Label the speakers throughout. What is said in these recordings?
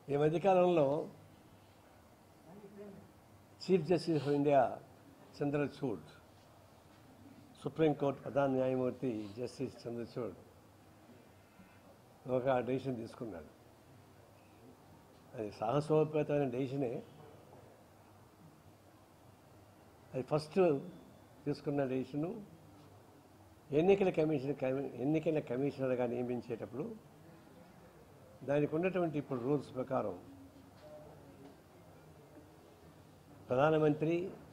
Speaker 1: ఈ మధ్యకాలంలో chief justice of India Chandrachud supreme court ప్రధాన న్యాయమూర్తి జస్టిస్ చంద్రచూడ్ ఒక డెసిషన్ తీసుకున్నాడు అది సాహసోపేతమైన డెసిషనే అది ఫస్ట్ తీసుకున్న డెసిషను ఎన్నికల కమిషన్ కమి- ఎన్నికల కమిషనర్గా నియమించేటప్పుడు దానికి ఉన్నటువంటి ఇప్పుడు రూల్స్ ప్రకారం ప్రధానమంత్రి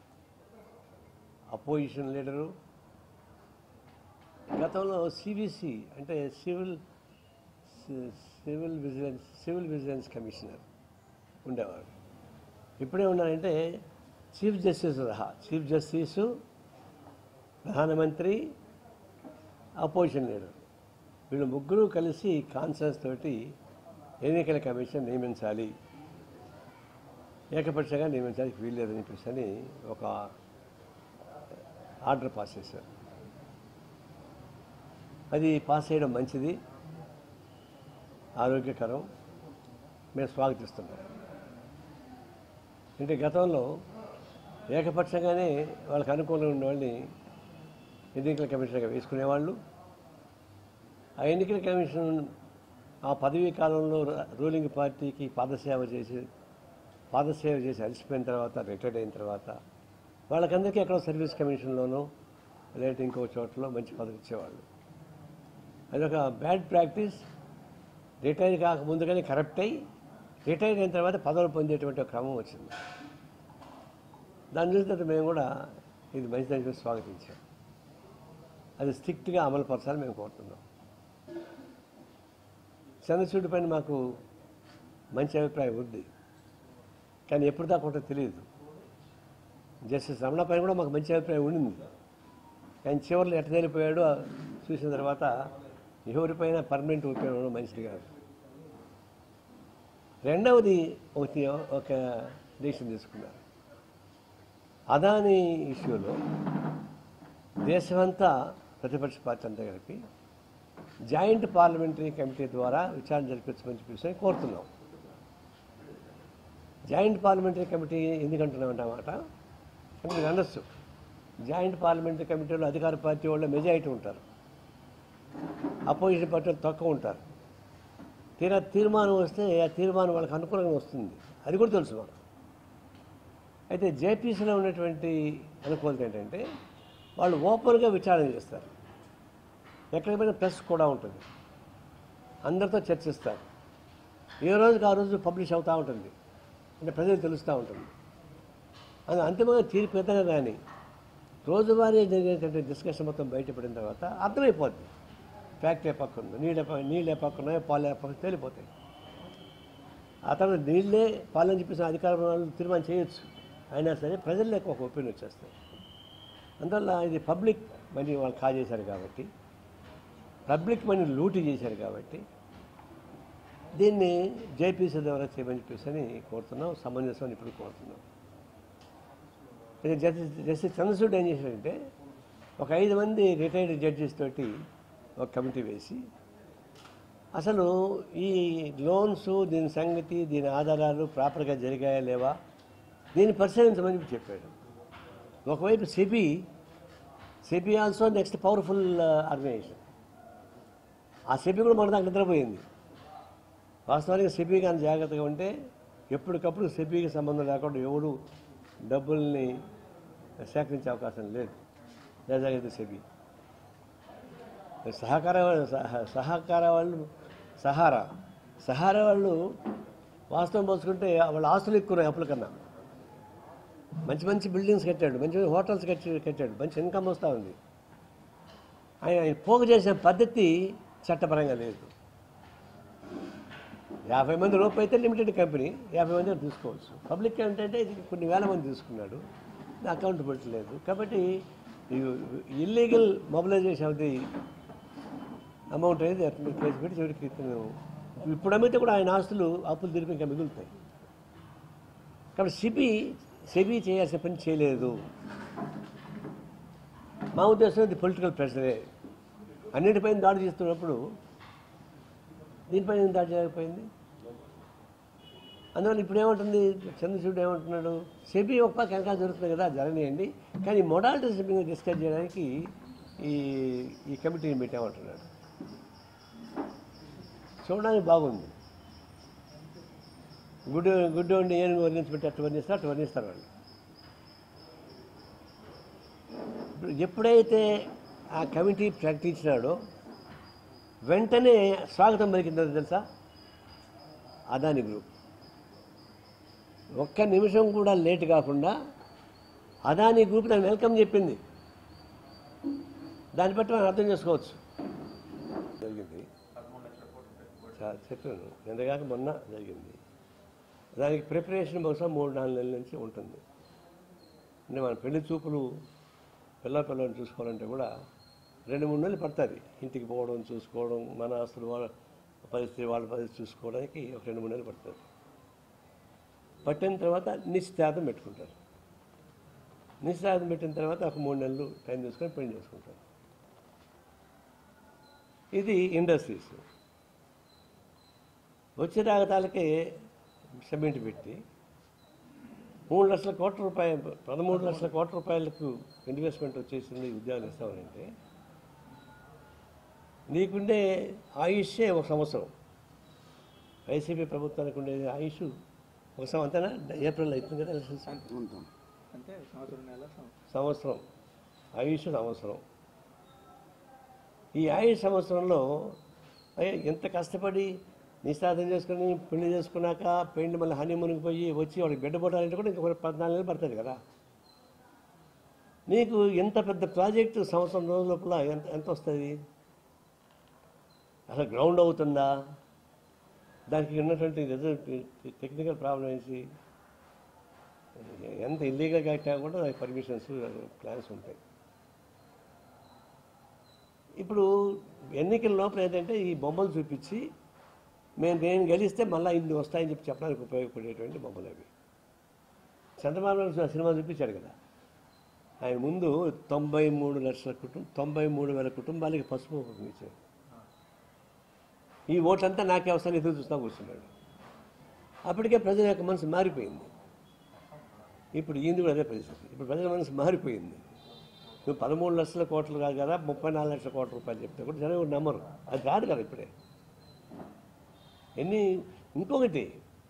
Speaker 1: అపోజిషన్ లీడరు గతంలో సిబిసి అంటే civil civil vigilance civil vigilance commissioner ఉండేవాడు ఇప్పుడే ఉన్నారంటే చీఫ్ జస్టిస్ సహా చీఫ్ జస్టిస్ ప్రధానమంత్రి అపోజిషన్ లీడర్ వీళ్ళు ముగ్గురు కలిసి కాన్సెన్స్ తోటి ఎన్నికల కమిషన్ నియమించాలి ఏకపక్షంగా నియమించడానికి వీల్లేదని చెప్పేసి అని ఒక ఆర్డర్ పాస్ చేశారు అది పాస్ చేయడం మంచిది ఆరోగ్యకరం మేము స్వాగతిస్తున్నాం అంటే గతంలో ఏకపక్షంగానే వాళ్ళకి అనుకూలంగా ఉన్న వాళ్ళని ఎన్నికల కమిషనర్గా వేసుకునేవాళ్ళు ఆ ఎన్నికల కమిషన్ ఆ పదవీ కాలంలో ర- రూలింగ్ పార్టీకి పాదసేవ చేసి పాదసేవ చేసి అలసిపోయిన తర్వాత రిటైర్డ్ అయిన తర్వాత వాళ్ళకందరికీ ఎక్కడో సర్వీస్ కమిషన్లోనో లేదంటే ఇంకో చోట్ల మంచి పదవి ఇచ్చేవాళ్ళు అదొక బ్యాడ్ ప్రాక్టీస్ రిటైర్ కాక ముందుగానే కరప్ట్ అయ్యి రిటైర్ అయిన తర్వాత పదవులు పొందేటువంటి ఒక క్రమం వచ్చింది దాని చూసిన తర్వాత మేము కూడా ఇది మంచిదని చెప్పి స్వాగతించాం అది స్ట్రిక్ట్గా అమలు పరచాలని మేము కోరుతున్నాం చంద్రచూడి పైన మాకు మంచి అభిప్రాయం ఉంది కానీ ఎప్పుడు దాకా ఉంటుందో తెలియదు జస్టిస్ రమణ పైన కూడా మాకు మంచి అభిప్రాయం ఉండింది కానీ చివరిలో ఎట్ట తేలిపోయాడో చూసిన తర్వాత ఎవరిపైన పర్మనెంట్ ఉపయోగం మంచిది కాదు రెండవది ఒకటి ఒక దేశం తీసుకున్నారు అదాని ఇష్యూలో దేశమంతా ప్రతిపక్ష పార్టీ అంతా కలిపి జాయింట్ పార్లమెంటరీ కమిటీ ద్వారా విచారణ జరిపించమని చెప్పేసి కోరుతున్నాం జాయింట్ పార్లమెంటరీ కమిటీ ఎందుకంటున్నామంటే అన్నమాట అంటే మీకు అనొచ్చు జాయింట్ పార్లమెంటరీ కమిటీలో అధికార పార్టీ వాళ్ళ మెజారిటీ ఉంటారు అపోజిషన్ పార్టీ వాళ్ళు తక్కువ ఉంటారు తీరా తీర్మానం వస్తే ఆ తీర్మానం వాళ్ళకి అనుకూలంగా వస్తుంది అది కూడా తెలుసు మాకు అయితే జేపీసీలో ఉన్నటువంటి అనుకూలత ఏంటంటే వాళ్ళు ఓపెన్గా విచారణ చేస్తారు ఎక్కడికి పోయినా ప్రెస్ కూడా ఉంటుంది అందరితో చర్చిస్తారు ఏ రోజుకి ఆ రోజు పబ్లిష్ అవుతూ ఉంటుంది అంటే ప్రజలకు తెలుస్తూ ఉంటుంది అది అంతిమంగా తీర్పు ఎత్తగా కానీ రోజువారీ జరిగేటువంటి డిస్కషన్ మొత్తం బయటపడిన తర్వాత అర్థమైపోద్ది ఫ్యాక్ట్ ఏ పక్క ఉంది నీళ్ళ పక్క నీళ్ళు ఏ పక్క ఉన్నాయో పాలు ఏ పక్క తేలిపోతాయి ఆ తర్వాత నీళ్ళే పాలని చెప్పేసి అధికారం వాళ్ళు తీర్మానం చేయొచ్చు అయినా సరే ప్రజలకు ఒక ఒపీనియన్ వచ్చేస్తాయి అందువల్ల ఇది పబ్లిక్ మనీ వాళ్ళు కాజేశారు కాబట్టి పబ్లిక్ మనీ లూటీ చేశారు కాబట్టి దీన్ని జేపీసీ ద్వారా చేయమని చెప్పేసి అని కోరుతున్నాం సమంజసం అని ఇప్పుడు కోరుతున్నాం ఇది జస్టిస్ జస్టిస్ చంద్రచూడ్ ఏం చేశారంటే ఒక ఐదు మంది రిటైర్డ్ జడ్జెస్ తోటి ఒక కమిటీ వేసి అసలు ఈ లోన్స్ దీని సంగతి దీని ఆధారాలు ప్రాపర్గా జరిగాయా లేవా దీన్ని పరిశీలించమని చెప్పి చెప్పాడు ఒకవైపు SEBI SEBI also next powerful organisation ఆ సెబీ కూడా మన దాకా నిద్రపోయింది వాస్తవానికి సెబీ కానీ జాగ్రత్తగా ఉంటే ఎప్పటికప్పుడు సెబీకి సంబంధం లేకుండా ఎవడు డబ్బుల్ని సేకరించే అవకాశం లేదు లేదా సెబీ సహకార సహ- సహకార వాళ్ళు సహారా సహారా వాళ్ళు వాస్తవం పోసుకుంటే వాళ్ళ ఆస్తులు ఎక్కువ ఉన్నాయి అప్పుల కన్నా మంచి మంచి బిల్డింగ్స్ కట్టాడు మంచి మంచి హోటల్స్ కట్టి కట్టాడు మంచి ఇన్కమ్ వస్తూ ఉంది ఆయన ఆయన పోగు చేసే పద్ధతి చట్టపరంగా లేదు యాభై మంది రూపాయి అయితే లిమిటెడ్ కంపెనీ యాభై మంది తీసుకోవచ్చు పబ్లిక్ ఏంటంటే ఇది కొన్ని వేల మంది తీసుకున్నాడు అకౌంటబిలిటీ లేదు కాబట్టి illegal mobilisation of the amount అనేది అతను కేసు పెట్టి చివరికి ఇతను ఇప్పుడు అమ్మితే కూడా ఆయన ఆస్తులు అప్పులు తీర్పు ఇంకా మిగులుతాయి కాబట్టి సిబి సెబీ చేయాల్సిన పని చేయలేదు మా ఉద్దేశం ఇది పొలిటికల్ ప్రెషరే అన్నిటిపైన దాడి చేస్తున్నప్పుడు దీనిపైన ఏం దాడి చేయకపోయింది అందువల్ల ఇప్పుడు ఏమంటుంది చంద్రచూడ్ ఏమంటున్నాడు సెబీ ఒక పక్క వెనకాల జరుగుతుంది కదా జరగనియండి కానీ మొడాలిటీస్ మీద డిస్కస్ చేయడానికి ఈ ఈ కమిటీని పెట్టామంటున్నాడు చూడడానికి బాగుంది గుడ్డు గుడ్డు ఉండి ఏనుగు వర్ణించబట్టి అట్టు వర్ణిస్తారు అట్టు వర్ణిస్తారు వాళ్ళు ఇప్పుడు ఎప్పుడైతే ఆ కమిటీ ప్రకటించినాడో వెంటనే స్వాగతం పలికిందో తెలుసా అదాని గ్రూప్ ఒక్క నిమిషం కూడా లేట్ కాకుండా అదాని గ్రూప్ దాన్ని వెల్కమ్ చెప్పింది దాన్ని బట్టి మనం అర్థం చేసుకోవచ్చు జరిగింది చా- చెప్పాను ఎంతగాక మొన్న జరిగింది దానికి ప్రిపరేషన్ బహుశా మూడు నాలుగు నెలల నుంచి ఉంటుంది అంటే మన పెళ్లి చూపులు పిల్ల పిల్లని చూసుకోవాలంటే కూడా రెండు మూడు నెలలు పడుతుంది ఇంటికి పోవడం చూసుకోవడం మన ఆస్తులు వాళ్ళ పరిస్థితి వాళ్ళ పరిస్థితి చూసుకోవడానికి ఒక రెండు మూడు నెలలు పడుతుంది పట్టిన తర్వాత నిశ్చితార్థం పెట్టుకుంటారు నిశ్చితార్థం పెట్టిన తర్వాత ఒక మూడు నెలలు టైం తీసుకొని పెళ్లి చేసుకుంటారు ఇది ఇండస్ట్రీస్ వచ్చే రాగతాలకే సిమెంట్ పెట్టి మూడు లక్షల కోట్ల రూపాయలు పదమూడు లక్షల కోట్ల రూపాయలకు ఇన్వెస్ట్మెంట్ వచ్చేసింది ఉద్యోగాలు ఇస్తామనంటే నీకుండే ఆయుష్యే ఒక సంవత్సరం వైసీపీ ప్రభుత్వానికి ఉండేది ఆయుష్ ఒక సంవత్సరం అంతేనా ఏప్రిల్ అవుతుంది కదా ఎలక్షన్స్
Speaker 2: ఉంటాం
Speaker 3: అంటే సంవత్సరం నెల సంవత్సరం
Speaker 1: సంవత్సరం ఆయుష్ సంవత్సరం ఈ ఆయుష్ సంవత్సరంలో అయ్యో ఎంత కష్టపడి నిశ్చార్థం చేసుకుని పెళ్లి చేసుకున్నాక పెళ్లి మళ్ళీ హనీమూన్కి పోయి వచ్చి వాడికి బిడ్డ పుట్టాలంటే కూడా ఇంకొక పద్నాలుగు నెలలు పడుతుంది కదా నీకు ఎంత పెద్ద ప్రాజెక్టు సంవత్సరం రోజుల లోపల ఎంత ఎంత వస్తుంది అసలు గ్రౌండ్ అవుతుందా దానికి ఉన్నటువంటి రిజల్ట్ టెక్నికల్ ప్రాబ్లం ఏంటి ఎంత ఇల్లీగల్ కట్టినా కూడా దానికి పర్మిషన్స్ ప్లాన్స్ ఉంటాయి ఇప్పుడు ఎన్నికల లోపల ఏంటంటే ఈ బొమ్మలు చూపించి మేము నేను గెలిస్తే మళ్ళీ ఇన్ని వస్తాయని చెప్పి చెప్పడానికి ఉపయోగపడేటువంటి బొమ్మలు అవి చంద్రబాబు నాయుడు సినిమా చూపించాడు కదా ఆయన ముందు తొంభై మూడు లక్షల కుటుంబం తొంభై మూడు వేల కుటుంబాలకి పసుపు కుంకుమ ఇచ్చాడు ఈ ఓట్లంతా నాకే అవసరం ఎదురు చూస్తా కూర్చున్నాడు అప్పటికే ప్రజల యొక్క మనసు మారిపోయింది ఇప్పుడు ఈయన కూడా అదే పరిస్థితి ఇప్పుడు ప్రజల మనసు మారిపోయింది నువ్వు పదమూడు లక్షల కోట్లు కాదు కదా ముప్పై నాలుగు లక్షల కోట్ల రూపాయలు చెప్తే కూడా జనం కూడా నమ్మరు అది కాదు కదా ఇప్పుడే ఎన్ని ఇంకొకటి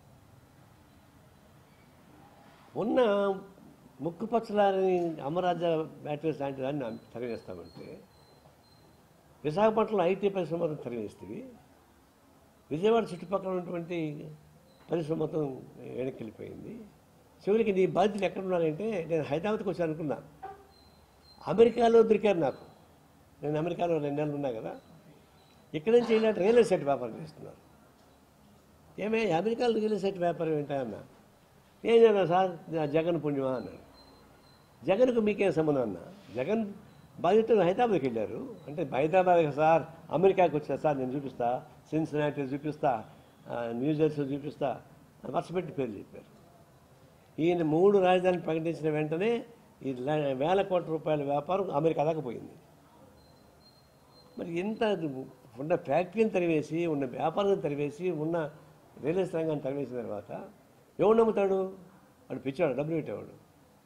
Speaker 1: ఉన్న ముక్కు పచ్చలారని అమరాజా బ్యాటరీస్ లాంటి దాన్ని తరలిస్తామంటే విశాఖపట్నంలో ఐటీ పరిశ్రమ మొత్తం తరలిస్తుంది విజయవాడ చుట్టుపక్కల ఉన్నటువంటి పరిశ్రమ మొత్తం వెనక్కి వెళ్ళిపోయింది చివరికి నీ బాధ్యతలు ఎక్కడ ఉన్నానంటే నేను హైదరాబాద్కి వచ్చి అనుకున్నా అమెరికాలో దొరికారు నాకు నేను అమెరికాలో రెండు నెలలు ఉన్నా కదా ఇక్కడి నుంచి ఇలాంటి రియల్ ఎస్టేట్ వ్యాపారం చేస్తున్నారు ఏమే అమెరికాలో రియల్ ఎస్టేట్ వ్యాపారం ఏంటా అన్న ఏం చేయాలి సార్ నా జగన్ పుణ్యమా అన్నాడు జగన్కు మీకేం సంబంధం అన్న జగన్ బాధ్యతలు హైదరాబాద్కి వెళ్ళారు అంటే హైదరాబాద్ సార్ అమెరికాకి వచ్చా సార్ నేను చూపిస్తా సిన్సినాటి చూపిస్తా ఆ, న్యూ జెర్సీ చూపిస్తా అని వరుసపెట్టి పేర్లు చెప్పారు ఈయన మూడు రాజధానులు ప్రకటించిన వెంటనే ఈ ల- వేల కోట్ల రూపాయల వ్యాపారం అమెరికా దాకా పోయింది మరి ఎంత ఉన్న ఫ్యాక్టరీని తరివేసి ఉన్న వ్యాపారం తరివేసి ఉన్న రియల్ ఎస్టేట్ రంగాన్ని తరివేసిన తర్వాత ఎవడు నమ్ముతాడు వాడు పిచ్చాడు డబ్బులు పెట్టేవాడు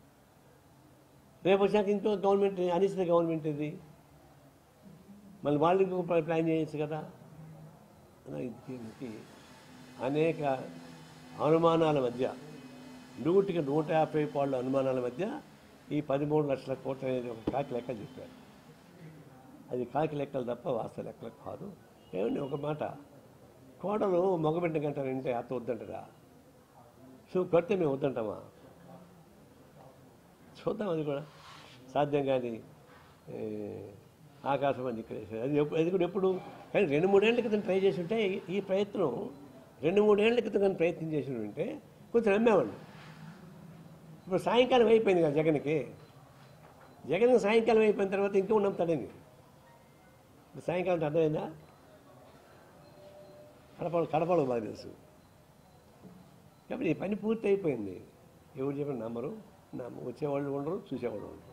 Speaker 1: రేపు వచ్చాక ఇంకో గవర్నమెంట్ అనిశ్చిత గవర్నమెంట్ ఇది మళ్ళీ వాళ్ళు ఇంకొక ప్లాన్ చేయొచ్చు కదా అలా దీనికి అనేక అనుమానాల మధ్య నూటికి నూట యాభై పాళ్ళు అనుమానాల మధ్య ఈ పదమూడు లక్షల కోట్ల అనేది ఒక కాకి లెక్క చెప్పారు అది కాకి లెక్కలు తప్ప వాస్తవ లెక్కలు కాదు ఏమండి ఒక మాట కోడలు మగబిడ్డ కంటారంటే అత్త వద్దంటారా సో కడితే మేము వద్దంటామా చూద్దాం అది కూడా సాధ్యం కానీ ఏ, ఆకాశం అని ఇక్కడ అది ఎప్పుడు అది కూడా ఎప్పుడు కానీ రెండు మూడేళ్ల క్రితం ట్రై చేసి ఉంటే ఈ- ఈ ప్రయత్నం రెండు మూడేళ్ల క్రితం కానీ ప్రయత్నం చేసి ఉంటే కొంచెం నమ్మేవాళ్ళు ఇప్పుడు సాయంకాలం అయిపోయింది కదా జగన్కి జగన్ సాయంకాలం అయిపోయిన తర్వాత ఇంకో నమ్ముతాడని ఇప్పుడు సాయంకాలం అంటే అర్థమైందా కడప కడపలో బాగా తెలుసు కాబట్టి ఈ పని పూర్తి అయిపోయింది ఎవరు చెప్పిన నమ్మరు నమ్మ వచ్చేవాళ్ళు ఉండరు చూసేవాళ్ళు ఉండరు